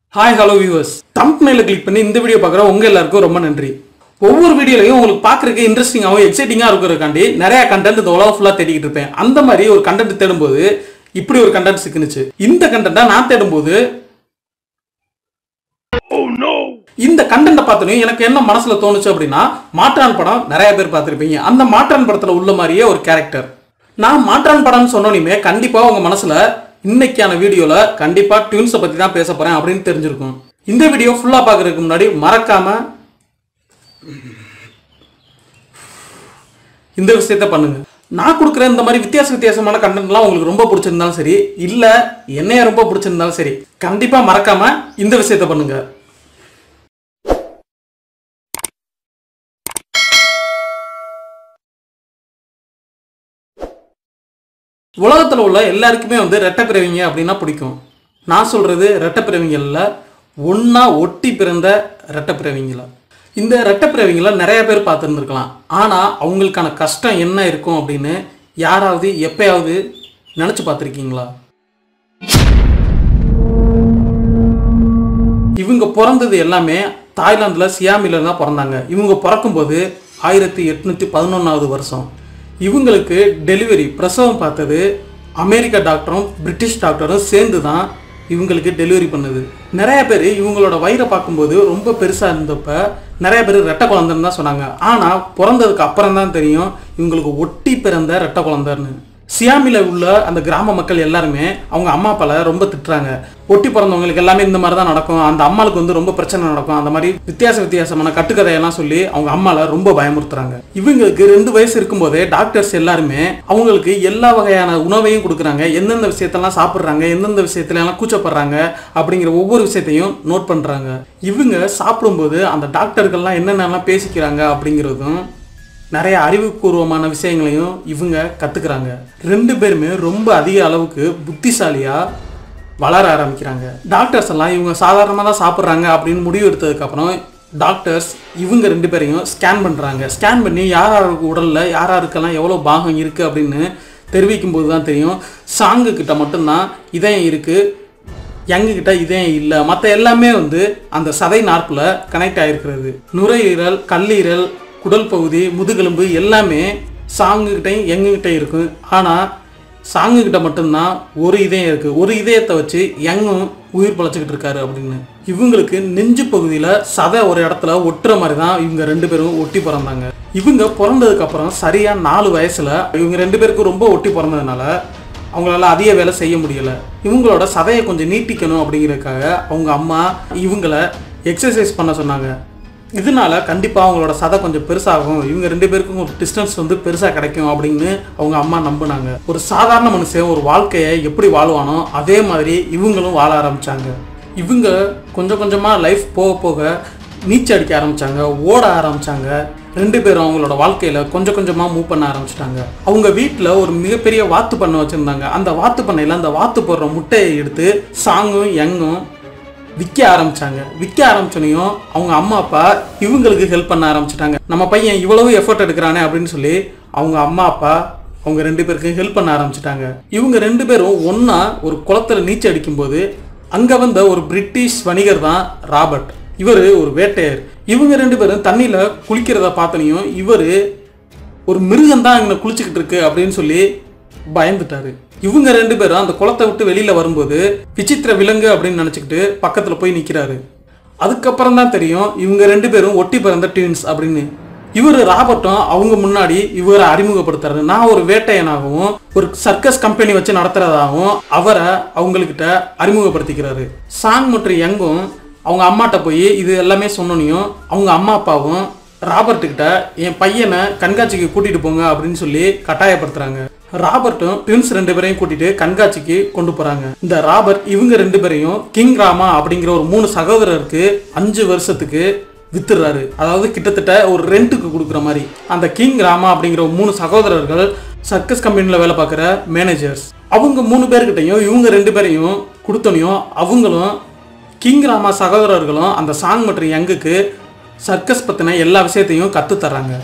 Hi hello viewers தம்ப்னைல click பண்ணி இந்த வீடியோ பார்க்குற உங்க எல்லாருக்கும் ரொம்ப நன்றி ஒவ்வொரு வீடியோலையும் உங்களுக்கு பார்க்கறதுக்கு இன்ட்ரெஸ்டிங்காகவும் எக்ஸைட்டிங்காக இருக்கிறதுக்காண்டி நிறைய கண்டென்ட் இந்த உலகம் ஃபுல்லாக தேடிக்கிட்டு இருப்பேன் அந்த மாதிரி ஒரு கண்டென்ட் தேடும்போது இப்படி ஒரு கண்டென்ட் சிக்கினுச்சு இந்த கண்டென்ட்டை நான் தேடும்போது இந்த கண்டென்ட்டை பார்த்தோன்னே எனக்கு என்ன மனசுல தோணுச்சு அப்படின்னா மாற்றான் படம் நிறைய பேர் பார்த்துருப்பீங்க அந்த மாற்றான் படத்துல உள்ள மாதிரியே ஒரு கேரக்டர் நான் மாற்றான் படம்னு சொன்னோனையுமே கண்டிப்பா உங்க மனசுல இன்னைக்கான வீடியோல கண்டிப்பா ட்யூன்ஸை பத்தி தான் பேச போறேன் அப்படின்னு தெரிஞ்சிருக்கும் இந்த வீடியோ ஃபுல்லா பார்க்கறதுக்கு முன்னாடி மறக்காம இந்த விஷயத்த பண்ணுங்க நான் கொடுக்குற இந்த மாதிரி வித்தியாச வித்தியாசமான கண்டென்ட்லாம் உங்களுக்கு ரொம்ப பிடிச்சிருந்தாலும் சரி இல்ல என்னைய ரொம்ப பிடிச்சிருந்தாலும் சரி கண்டிப்பா மறக்காம இந்த விஷயத்த பண்ணுங்க உலகத்தில் உள்ள எல்லாருக்குமே வந்து ரெட்டை பிறவிங்க அப்படின்னா பிடிக்கும் நான் சொல்கிறது ரெட்டை பிறவிங்களில் ஒன்றா ஒட்டி பிறந்த ரெட்டை பிறவிங்கள இந்த ரெட்டை பிறவிங்களை நிறைய பேர் பார்த்துருந்துருக்கலாம் ஆனால் அவங்களுக்கான கஷ்டம் என்ன இருக்கும் அப்படின்னு யாராவது எப்பயாவது நினச்சி பார்த்துருக்கீங்களா இவங்க பிறந்தது எல்லாமே தாய்லாந்தில் சியாமில தான் பிறந்தாங்க இவங்க பிறக்கும்போது ஆயிரத்தி எட்நூற்றி பதினொன்றாவது வருஷம் இவங்களுக்கு டெலிவரி பிரசவம் பார்த்தது அமெரிக்கா டாக்டரும் பிரிட்டிஷ் டாக்டரும் சேர்ந்து தான் இவங்களுக்கு டெலிவரி பண்ணுது நிறைய பேர் இவங்களோட வயிறை பார்க்கும்போது ரொம்ப பெருசாக இருந்தப்ப நிறைய பேர் ரெட்டை குழந்தைன்னு தான் சொன்னாங்க ஆனால் பிறந்ததுக்கு அப்புறம் தான் தெரியும் இவங்களுக்கு ஒட்டி பிறந்த ரெட்டை குழந்தைன்னு சியாமில உள்ள அந்த கிராம மக்கள் எல்லாருமே அவங்க அம்மா அப்பால ரொம்ப திட்டுறாங்க ஒட்டி பிறந்தவங்களுக்கு எல்லாமே இந்த மாதிரி தான் நடக்கும் அந்த அம்மாளுக்கு வந்து ரொம்ப பிரச்சனை நடக்கும் அந்த மாதிரி வித்தியாச வித்தியாசமான கட்டுக்கதையெல்லாம் சொல்லி அவங்க அம்மால ரொம்ப பயமுறுத்துறாங்க இவங்களுக்கு ரெண்டு வயசு இருக்கும்போதே டாக்டர்ஸ் எல்லாருமே அவங்களுக்கு எல்லா வகையான உணவையும் கொடுக்குறாங்க எந்தெந்த விஷயத்தெல்லாம் சாப்பிட்றாங்க எந்தெந்த விஷயத்துல எல்லாம் கூச்சப்படுறாங்க அப்படிங்கிற ஒவ்வொரு விஷயத்தையும் நோட் பண்றாங்க இவங்க சாப்பிடும்போது அந்த டாக்டர்கள்லாம் என்னென்னலாம் பேசிக்கிறாங்க அப்படிங்கிறதும் நிறைய அறிவுபூர்வமான விஷயங்களையும் இவங்க கற்றுக்குறாங்க ரெண்டு பேருமே ரொம்ப அதிக அளவுக்கு புத்திசாலியாக வளர ஆரம்பிக்கிறாங்க டாக்டர்ஸ் எல்லாம் இவங்க சாதாரணமாக தான் சாப்பிட்றாங்க அப்படின்னு முடிவு எடுத்ததுக்கப்புறம் டாக்டர்ஸ் இவங்க ரெண்டு பேரையும் ஸ்கேன் பண்ணுறாங்க ஸ்கேன் பண்ணி யார் யாருக்கு உடலில் யார் யாருக்கெல்லாம் எவ்வளோ பாகம் இருக்குது அப்படின்னு தெரிவிக்கும் போது தான் தெரியும் சாங்கு கிட்ட மட்டும்தான் இதயம் இருக்குது யங்கு கிட்ட இதயம் இல்லை மற்ற எல்லாமே வந்து அந்த சதை நார்ப்பில் கனெக்ட் ஆகிருக்கிறது நுரையீரல் கல்லீரல் குடல் பகுதி முதுகெலும்பு எல்லாமே சாங்குகிட்டையும் எங்ககிட்டையும் இருக்கும் ஆனால் சாங்குகிட்ட மட்டும்தான் ஒரு இதயம் இருக்குது ஒரு இதயத்தை வச்சு யங்கும் உயிர் பழச்சிக்கிட்டு இருக்காரு அப்படின்னு இவங்களுக்கு நெஞ்சு பகுதியில் சதை ஒரு இடத்துல ஒட்டுற மாதிரி தான் இவங்க ரெண்டு பேரும் ஒட்டி பிறந்தாங்க இவங்க பிறந்ததுக்கு அப்புறம் சரியாக நாலு வயசில் இவங்க ரெண்டு பேருக்கும் ரொம்ப ஒட்டி பிறந்ததுனால அவங்களால அதிக வேலை செய்ய முடியல இவங்களோட சதையை கொஞ்சம் நீட்டிக்கணும் அப்படிங்கிறதுக்காக அவங்க அம்மா இவங்களை எக்ஸசைஸ் பண்ண சொன்னாங்க இதனால கண்டிப்பாக அவங்களோட சதை கொஞ்சம் பெருசாகும் இவங்க ரெண்டு பேருக்கும் ஒரு டிஸ்டன்ஸ் வந்து பெருசாக கிடைக்கும் அப்படின்னு அவங்க அம்மா நம்பினாங்க ஒரு சாதாரண மனுஷன் ஒரு வாழ்க்கையை எப்படி வாழ்வானோ அதே மாதிரி இவங்களும் வாழ ஆரம்பிச்சாங்க இவங்க கொஞ்சம் கொஞ்சமாக லைஃப் போக போக நீச்சல் அடிக்க ஆரம்பிச்சாங்க ஓட ஆரம்பிச்சாங்க ரெண்டு பேரும் அவங்களோட வாழ்க்கையில கொஞ்சம் கொஞ்சமா மூவ் பண்ண ஆரம்பிச்சிட்டாங்க அவங்க வீட்டில் ஒரு மிகப்பெரிய வாத்து பண்ணை வச்சிருந்தாங்க அந்த வாத்து பண்ணையில அந்த வாத்து போடுற முட்டையை எடுத்து சாங்கும் யங்கும் விற்க ஆரம்பிச்சாங்க விற்க ஆரம்பிச்சோனையும் அவங்க அம்மா அப்பா இவங்களுக்கு ஹெல்ப் பண்ண ஆரம்பிச்சிட்டாங்க நம்ம பையன் இவ்வளவு எஃபர்ட் எடுக்கிறானே அப்படின்னு சொல்லி அவங்க அம்மா அப்பா அவங்க ரெண்டு பேருக்கு ஹெல்ப் பண்ண ஆரம்பிச்சிட்டாங்க இவங்க ரெண்டு பேரும் ஒண்ணா ஒரு குளத்துல நீச்சல் அடிக்கும்போது அங்க வந்த ஒரு பிரிட்டிஷ் வணிகர் தான் ராபர்ட் இவர் ஒரு வேட்டையர் இவங்க ரெண்டு பேரும் தண்ணியில குளிக்கிறத பார்த்தனையும் இவர் ஒரு மிருகம் தான் இங்கே குளிச்சுக்கிட்டு இருக்கு அப்படின்னு சொல்லி பயந்துட்டாரு இவங்க ரெண்டு பேரும் அந்த குளத்தை விட்டு வெளியில வரும்போது விசித்திர விலங்கு அப்படின்னு நினச்சிக்கிட்டு பக்கத்துல போய் நிற்கிறாரு அதுக்கப்புறம் தான் தெரியும் இவங்க ரெண்டு பேரும் ஒட்டி பிறந்த ட்வின்ஸ் அப்படின்னு இவர் ராபர்ட்டும் அவங்க முன்னாடி இவரை அறிமுகப்படுத்துறாரு நான் ஒரு வேட்டையனாகவும் ஒரு சர்க்கஸ் கம்பெனி வச்சு நடத்துறதாகவும் அவரை அவங்கக்கிட்ட அறிமுகப்படுத்திக்கிறாரு சாங் மற்றும் யங்கும் அவங்க அம்மாட்ட போய் இது எல்லாமே சொன்னோனையும் அவங்க அம்மா அப்பாவும் ராபர்ட்டுக்கிட்ட என் பையனை கண்காட்சிக்கு கூட்டிட்டு போங்க அப்படின்னு சொல்லி கட்டாயப்படுத்துறாங்க ராபர்ட்டும் ட்வின்ஸ் ரெண்டு பேரையும் கூட்டிட்டு கண்காட்சிக்கு கொண்டு போறாங்க இந்த ராபர்ட் இவங்க ரெண்டு பேரையும் கிங் ராமா அப்படிங்கிற ஒரு மூணு சகோதரருக்கு அஞ்சு வருஷத்துக்கு வித்துடுறாரு அதாவது கிட்டத்தட்ட ஒரு ரெண்ட்டுக்கு கொடுக்குற மாதிரி அந்த கிங் ராமா அப்படிங்கிற ஒரு மூணு சகோதரர்கள் சர்க்கஸ் கம்பெனியில் வேலை பார்க்குற மேனேஜர்ஸ் அவங்க மூணு பேர்கிட்டையும் இவங்க ரெண்டு பேரையும் கொடுத்தனையும் அவங்களும் கிங் ராமா சகோதரர்களும் அந்த சாங் மற்றும் யங்குக்கு சர்க்கஸ் பற்றின எல்லா விஷயத்தையும் கற்றுத் தர்றாங்க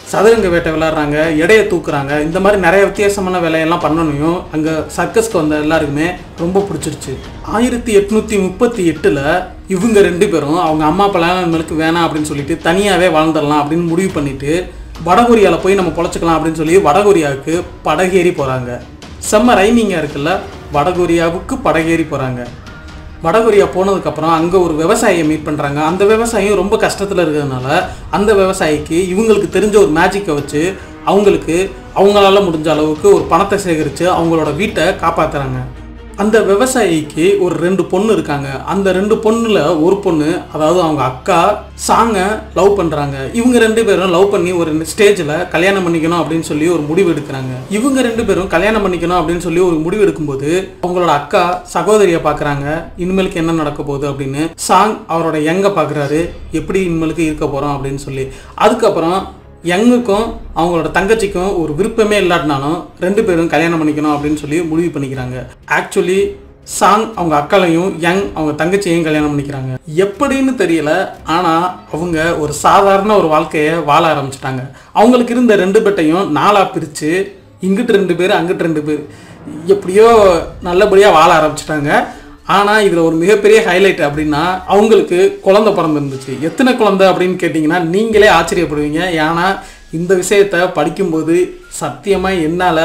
சதுரங்க வேட்டை விளையாடுறாங்க எடையை தூக்குறாங்க இந்த மாதிரி நிறைய வித்தியாசமான வேலையெல்லாம் பண்ணணும் அங்கே சர்க்கஸ்க்கு வந்த எல்லாருக்குமே ரொம்ப பிடிச்சிருச்சு ஆயிரத்தி எட்நூற்றி முப்பத்தி எட்டில் இவங்க ரெண்டு பேரும் அவங்க அம்மா அப்பெல்லாம் நம்மளுக்கு வேணாம் அப்படின்னு சொல்லிட்டு தனியாகவே வாழ்ந்துடலாம் அப்படின்னு முடிவு பண்ணிட்டு வடகொரியாவில் போய் நம்ம பொழைச்சிக்கலாம் அப்படின்னு சொல்லி வடகொரியாவுக்கு படகேறி போகிறாங்க செம்ம ரைமிங்காக இருக்குல்ல வடகொரியாவுக்கு படகேறி போகிறாங்க வடகொரியா போனதுக்கப்புறம் அங்கே ஒரு விவசாயியை மீட் பண்ணுறாங்க அந்த விவசாயியும் ரொம்ப கஷ்டத்தில் இருக்கிறதுனால அந்த விவசாயிக்கு இவங்களுக்கு தெரிஞ்ச ஒரு மேஜிக்கை வச்சு அவங்களுக்கு அவங்களால முடிஞ்ச அளவுக்கு ஒரு பணத்தை சேகரித்து அவங்களோட வீட்டை காப்பாற்றுறாங்க அந்த விவசாயிக்கு ஒரு ரெண்டு பொண்ணு இருக்காங்க அந்த ரெண்டு பொண்ணுல ஒரு பொண்ணு அதாவது அவங்க அக்கா சாங்கை லவ் பண்றாங்க இவங்க ரெண்டு பேரும் லவ் பண்ணி ஒரு ஸ்டேஜில் கல்யாணம் பண்ணிக்கணும் அப்படின்னு சொல்லி ஒரு முடிவு எடுக்கிறாங்க இவங்க ரெண்டு பேரும் கல்யாணம் பண்ணிக்கணும் அப்படின்னு சொல்லி ஒரு முடிவு எடுக்கும்போது அவங்களோட அக்கா சகோதரியை பார்க்குறாங்க இனிமேலுக்கு என்ன நடக்க போகுது அப்படின்னு சாங் அவரோட எங்க பார்க்குறாரு எப்படி இனிமேலுக்கு இருக்க போகிறோம் அப்படின்னு சொல்லி அதுக்கப்புறம் யங்குக்கும் அவங்களோட தங்கச்சிக்கும் ஒரு விருப்பமே இல்லாட்டினாலும் ரெண்டு பேரும் கல்யாணம் பண்ணிக்கணும் அப்படின்னு சொல்லி முடிவு பண்ணிக்கிறாங்க ஆக்சுவலி சாங் அவங்க அக்காளையும் யங் அவங்க தங்கச்சியையும் கல்யாணம் பண்ணிக்கிறாங்க எப்படின்னு தெரியல ஆனால் அவங்க ஒரு சாதாரண ஒரு வாழ்க்கையை வாழ ஆரம்பிச்சிட்டாங்க அவங்களுக்கு இருந்த ரெண்டு பேட்டையும் நாளாக பிரித்து இங்கிட்டு ரெண்டு பேர் அங்கிட்டு ரெண்டு பேர் எப்படியோ நல்லபடியாக வாழ ஆரம்பிச்சிட்டாங்க ஆனால் இதில் ஒரு மிகப்பெரிய ஹைலைட் அப்படின்னா அவங்களுக்கு குழந்தை பிறந்திருந்துச்சு எத்தனை குழந்தை அப்படின்னு கேட்டிங்கன்னா நீங்களே ஆச்சரியப்படுவீங்க ஏன்னா இந்த விஷயத்தை படிக்கும்போது சத்தியமாக என்னால்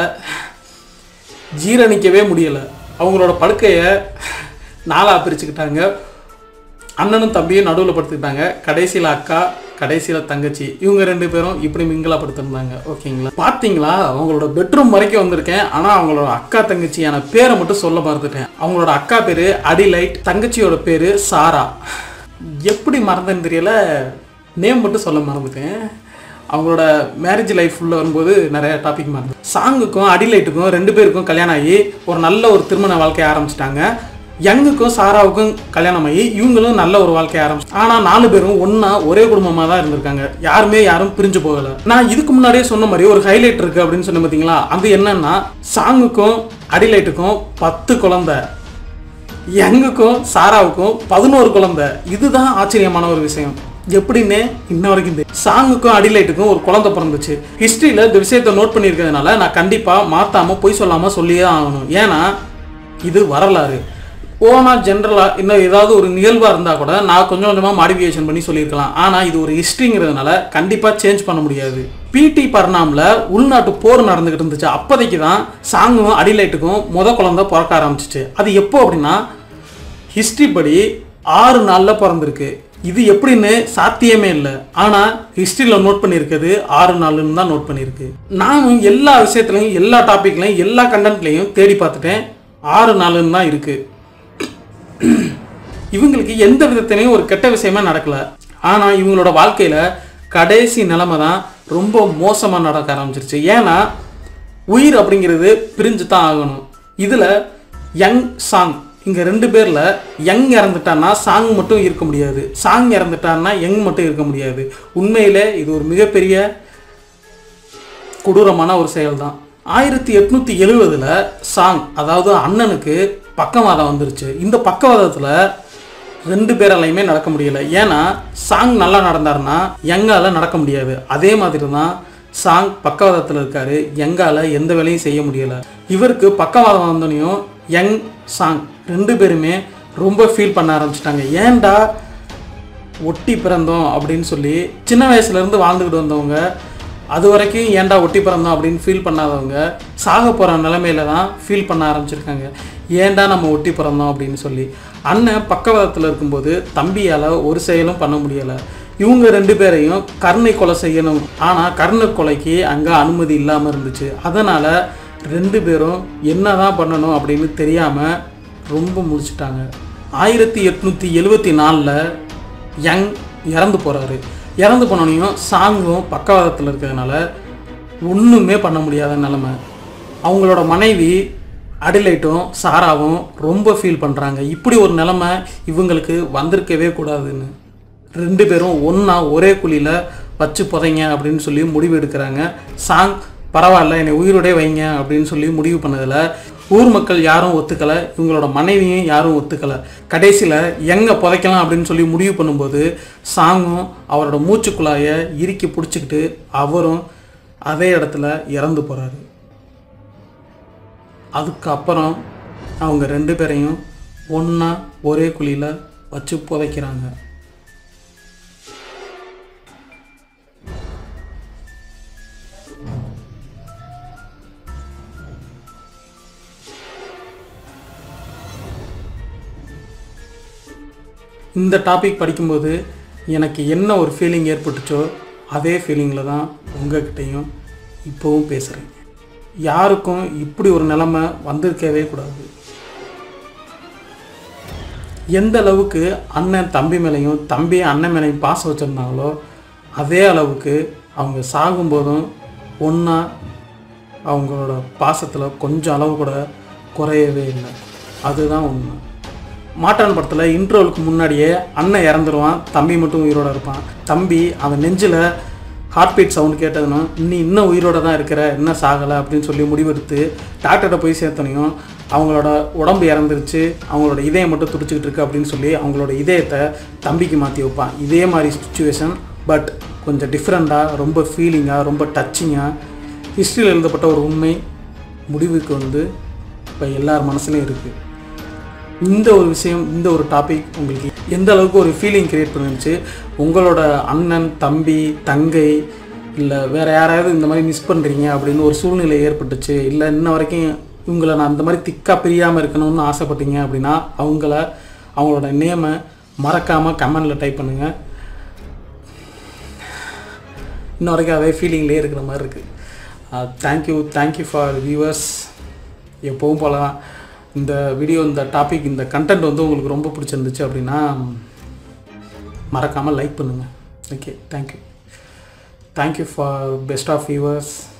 ஜீரணிக்கவே முடியலை அவங்களோட படுக்கையை நாளாக பிரிச்சுக்கிட்டாங்க அண்ணனும் தம்பியும் நடுவில் படுத்துக்கிட்டாங்க கடைசியில் அக்கா கடைசியில் தங்கச்சி இவங்க ரெண்டு பேரும் இப்படி மிங்கிலா படுத்திருந்தாங்க ஓகேங்களா பார்த்தீங்களா அவங்களோட பெட்ரூம் வரைக்கும் வந்திருக்கேன் ஆனால் அவங்களோட அக்கா தங்கச்சியான பேரை மட்டும் சொல்ல மறந்துட்டேன் அவங்களோட அக்கா பேர் அடிலைட் தங்கச்சியோட பேர் சாரா எப்படி மறந்தேன்னு தெரியல நேம் மட்டும் சொல்ல மறந்துட்டேன் அவங்களோட மேரேஜ் லைஃப் உள்ள வரும்போது நிறைய டாபிக் மறந்து சாங்குக்கும் அடிலைட்டுக்கும் ரெண்டு பேருக்கும் கல்யாணம் ஆகி ஒரு நல்ல ஒரு திருமண வாழ்க்கைய ஆரம்பிச்சிட்டாங்க யங்குக்கும் சாராவுக்கும் கல்யாணம் ஆகி இவங்களும் நல்ல ஒரு வாழ்க்கைய ஆரம்பிச்சு ஆனால் நாலு பேரும் ஒன்றா ஒரே குடும்பமாக தான் இருந்திருக்காங்க யாருமே யாரும் பிரிஞ்சு போகலை நான் இதுக்கு முன்னாடியே சொன்ன மாதிரி ஒரு ஹைலைட் இருக்கு அப்படின்னு சொன்ன பார்த்தீங்களா அது என்னன்னா சாங்குக்கும் அடிலைட்டுக்கும் பத்து குழந்தை யங்குக்கும் சாராவுக்கும் பதினோரு குழந்தை இதுதான் ஆச்சரியமான ஒரு விஷயம் எப்படின்னு இன்ன வரைக்கும் தெரியும். சாங்குக்கும் அடிலைட்டுக்கும் ஒரு குழந்தை பிறந்துச்சு ஹிஸ்டரியில் இந்த விஷயத்தை நோட் பண்ணியிருக்கிறதுனால நான் கண்டிப்பாக மாற்றாம பொய் சொல்லாமல் சொல்லியே தான் ஆகணும் ஏன்னா இது வரலாறு ஓனா ஜென்ரலாக இன்னும் ஏதாவது ஒரு நிகழ்வாக இருந்தால் கூட நான் கொஞ்சம் கொஞ்சமாக மாடிஃபிகேஷன் பண்ணி சொல்லியிருக்கலாம் ஆனால் இது ஒரு ஹிஸ்ட்ரிங்கிறதுனால கண்டிப்பாக சேஞ்ச் பண்ண முடியாது பிடி பர்னாமில் உள்நாட்டு போர் நடந்துக்கிட்டு இருந்துச்சு அப்போதைக்கு தான் சாங்கும் அடிலைட்டுக்கும் முத குழந்தை பிறக்க ஆரம்பிச்சிச்சு அது எப்போ அப்படின்னா ஹிஸ்ட்ரி படி ஆறு நாளில் பிறந்திருக்கு இது எப்படின்னு சாத்தியமே இல்லை ஆனால் ஹிஸ்ட்ரியில் நோட் பண்ணியிருக்கிறது ஆறு நாளுன்னு தான் நோட் பண்ணியிருக்கு நானும் எல்லா விஷயத்துலையும் எல்லா டாப்பிக்லையும் எல்லா கண்டென்ட்லையும் தேடி பார்த்துட்டேன் ஆறு நாளுன்னு தான் இருக்குது இவங்களுக்கு எந்த விதத்திலையும் ஒரு கெட்ட விஷயமே நடக்கல ஆனால் இவங்களோட வாழ்க்கையில் கடைசி நிலைமை தான் ரொம்ப மோசமாக நடக்க ஆரம்பிச்சிருச்சு ஏன்னா உயிர் அப்படிங்கிறது பிரிஞ்சு தான் ஆகணும் இதில் யங் சாங் இங்கே ரெண்டு பேரில் யங் இறந்துட்டான்னா சாங் மட்டும் இருக்க முடியாது சாங் இறந்துட்டான்னா யங் மட்டும் இருக்க முடியாது உண்மையிலே இது ஒரு மிகப்பெரிய கொடூரமான ஒரு செயல் தான் ஆயிரத்தி எட்நூத்தி எழுவதுல சாங் அதாவது அண்ணனுக்கு பக்கவாதம் வந்துருச்சு இந்த பக்கவாதத்தில் ரெண்டு பேராலையுமே நடக்க முடியல ஏன்னா சாங் நல்லா நடந்தாருன்னா யங்கால நடக்க முடியாது அதே மாதிரி தான் சாங் பக்கவாதத்தில் இருக்காரு யங்கால எந்த வேலையும் செய்ய முடியல இவருக்கு பக்கவாதம் வந்தோடனையும் யங் சாங் ரெண்டு பேருமே ரொம்ப ஃபீல் பண்ண ஆரம்பிச்சிட்டாங்க ஏன்டா ஒட்டி பிறந்தோம் அப்படின்னு சொல்லி சின்ன வயசுலேருந்து வாழ்ந்துக்கிட்டு வந்தவங்க அது வரைக்கும் ஏன்டா ஒட்டி பிறந்தோம் அப்படின்னு ஃபீல் பண்ணாதவங்க சாக போகிற நிலமையில தான் ஃபீல் பண்ண ஆரம்பிச்சிருக்காங்க ஏன்டா நம்ம ஒட்டி பிறந்தோம் அப்படின்னு சொல்லி அண்ணன் பக்கவாதத்தில் இருக்கும்போது தம்பியால் ஒரு செயலும் பண்ண முடியலை இவங்க ரெண்டு பேரையும் கருணை கொலை செய்யணும் ஆனால் கருணை கொலைக்கு அங்கே அனுமதி இல்லாமல் இருந்துச்சு அதனால் ரெண்டு பேரும் என்னதான் பண்ணணும் அப்படின்னு தெரியாமல் ரொம்ப முடிச்சிட்டாங்க ஆயிரத்தி எட்நூற்றி எழுவத்தி நாலில் யங் இறந்து போகிறாரு இறந்து போனோனையும் சாங்கும் பக்கவாதத்தில் இருக்கிறதுனால ஒன்றுமே பண்ண முடியாத நிலமை அவங்களோட மனைவி அடிலைட்டும் சாராவும் ரொம்ப ஃபீல் பண்ணுறாங்க இப்படி ஒரு நிலமை இவங்களுக்கு வந்திருக்கவே கூடாதுன்னு ரெண்டு பேரும் ஒன்றா ஒரே குழியில் வச்சு புதைங்க அப்படின்னு சொல்லி முடிவு எடுக்கிறாங்க சாங் பரவாயில்ல என்னை உயிரோடே வைங்க அப்படின்னு சொல்லி முடிவு பண்ணதில் ஊர் மக்கள் யாரும் ஒத்துக்கலை இவங்களோட மனைவியும் யாரும் ஒத்துக்கலை கடைசியில் எங்கே புதைக்கலாம் அப்படின்னு சொல்லி முடிவு பண்ணும்போது சாங்கும் அவரோட மூச்சுக்குழாயை இறுக்கி பிடிச்சிக்கிட்டு அவரும் அதே இடத்துல இறந்து போகிறாரு அதுக்கப்புறம் அவங்க ரெண்டு பேரையும் ஒன்றா ஒரே குழியில் வச்சு புதைக்கிறாங்க இந்த டாபிக் படிக்கும்போது எனக்கு என்ன ஒரு ஃபீலிங் ஏற்பட்டுச்சோ அதே ஃபீலிங்கில் தான் உங்ககிட்டையும் இப்போவும் பேசுகிறேன் யாருக்கும் இப்படி ஒரு நிலைமை வந்திருக்கவே கூடாது எந்த அளவுக்கு அண்ணன் தம்பி மேலேயும் தம்பி அண்ணன் மேலேயும் பாசம் வச்சுருந்தாங்களோ அதே அளவுக்கு அவங்க சாகும்போதும் ஒன்றா அவங்களோட பாசத்தில் கொஞ்சம் அளவு கூட குறையவே இல்லை அதுதான் உண்மை மாட்டான் படத்தில் இன்ட்ரோலுக்கு முன்னாடியே அண்ணன் இறந்துருவான் தம்பி மட்டும் உயிரோட இருப்பான் தம்பி அவன் நெஞ்சில் ஹார்ட் பீட் சவுண்ட் கேட்டதுன்னா நீ இன்னும் உயிரோட தான் இருக்கிற என்ன சாகலை அப்படின்னு சொல்லி முடிவெடுத்து டாக்டர்கிட்ட போய் சேர்த்தனையும் அவங்களோட உடம்பு இறந்துருச்சு அவங்களோட இதயம் மட்டும் துடிச்சிக்கிட்டு இருக்கு அப்படின்னு சொல்லி அவங்களோட இதயத்தை தம்பிக்கு மாற்றி வைப்பான் இதே மாதிரி சுச்சுவேஷன் பட் கொஞ்சம் டிஃப்ரெண்ட்டாக ரொம்ப ஃபீலிங்காக ரொம்ப டச்சிங்காக ஹிஸ்ட்ரியில் எழுதப்பட்ட ஒரு உண்மை முடிவுக்கு வந்து இப்போ எல்லார் மனசுலையும் இருக்குது இந்த ஒரு விஷயம் இந்த ஒரு டாபிக் உங்களுக்கு எந்த அளவுக்கு ஒரு ஃபீலிங் கிரியேட் பண்ணுச்சு உங்களோட அண்ணன் தம்பி தங்கை இல்லை வேறு யாராவது இந்த மாதிரி மிஸ் பண்ணுறீங்க அப்படின்னு ஒரு சூழ்நிலை ஏற்பட்டுச்சு இல்லை இன்ன வரைக்கும் இவங்களை நான் அந்த மாதிரி திக்காக பிரியாமல் இருக்கணும்னு ஆசைப்பட்டீங்க அப்படின்னா அவங்கள அவங்களோட நேமை மறக்காமல் கமெண்டில் டைப் பண்ணுங்கள் இன்ன வரைக்கும் அதே ஃபீலிங்லேயே இருக்கிற மாதிரி இருக்குது தேங்க்யூ தேங்க்யூ ஃபார் வியூவர்ஸ் எப்பவும் போல தான் இந்த வீடியோ இந்த டாபிக் இந்த கண்டென்ட் வந்து உங்களுக்கு ரொம்ப பிடிச்சிருந்துச்சு அப்படின்னா மறக்காமல் லைக் பண்ணுங்கள் okay thank you thank you for best of viewers